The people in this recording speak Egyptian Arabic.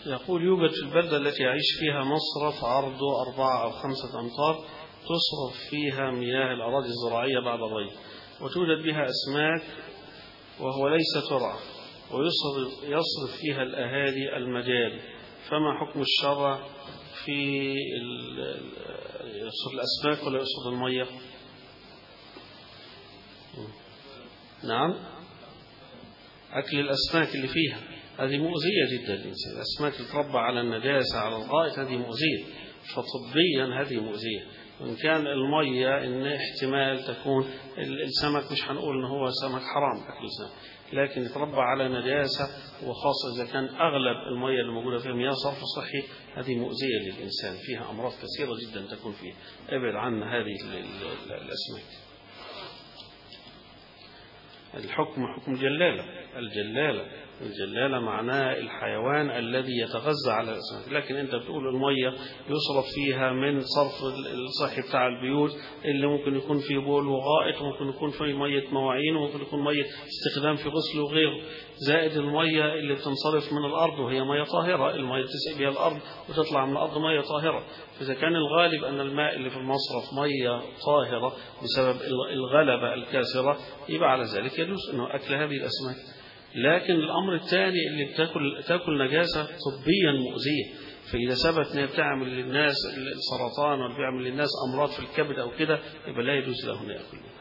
يقول يوجد في البلدة التي يعيش فيها مصرف عرضه أربعة أو خمسة أمتار تصرف فيها مياه الأراضي الزراعية بعد الري وتوجد بها أسماك وهو ليس ترعى ويصرف يصرف فيها الأهالي المجاري فما حكم الشرع في يصرف الأسماك ولا يصرف المية نعم أكل الأسماك اللي فيها هذه مؤذية جدا للإنسان الأسماك اللي تربى على النجاسة على الغائط هذه مؤذية فطبيا هذه مؤذية وإن كان المية إن احتمال تكون السمك مش هنقول إن هو سمك حرام أكل السمك لكن يتربى على نجاسة وخاصة إذا كان أغلب المية اللي موجودة فيها مياه صرف صحي هذه مؤذية للإنسان فيها أمراض كثيرة جدا تكون فيها ابعد عن هذه الأسماك الحكم حكم الجلالة الجلالة الجلالة معناه الحيوان الذي يتغذى على الأسماك لكن أنت بتقول المية يصرف فيها من صرف الصحي بتاع البيوت اللي ممكن يكون فيه بول وغائط وممكن يكون فيه مية مواعين وممكن يكون مية استخدام في غسل وغيره زائد المية اللي بتنصرف من الأرض وهي مية طاهرة المية تسقي بها الأرض وتطلع من الأرض مية طاهرة فإذا كان الغالب أن الماء اللي في المصرف مية طاهرة بسبب الغلبة الكاسرة يبقى على ذلك يجوز أنه أكل هذه الأسماك لكن الأمر الثاني اللي بتاكل تاكل نجاسة طبيا مؤذية فإذا ثبت أنها بتعمل للناس السرطان ولا بيعمل للناس أمراض في الكبد أو كده يبقى لا يجوز له أن يأكل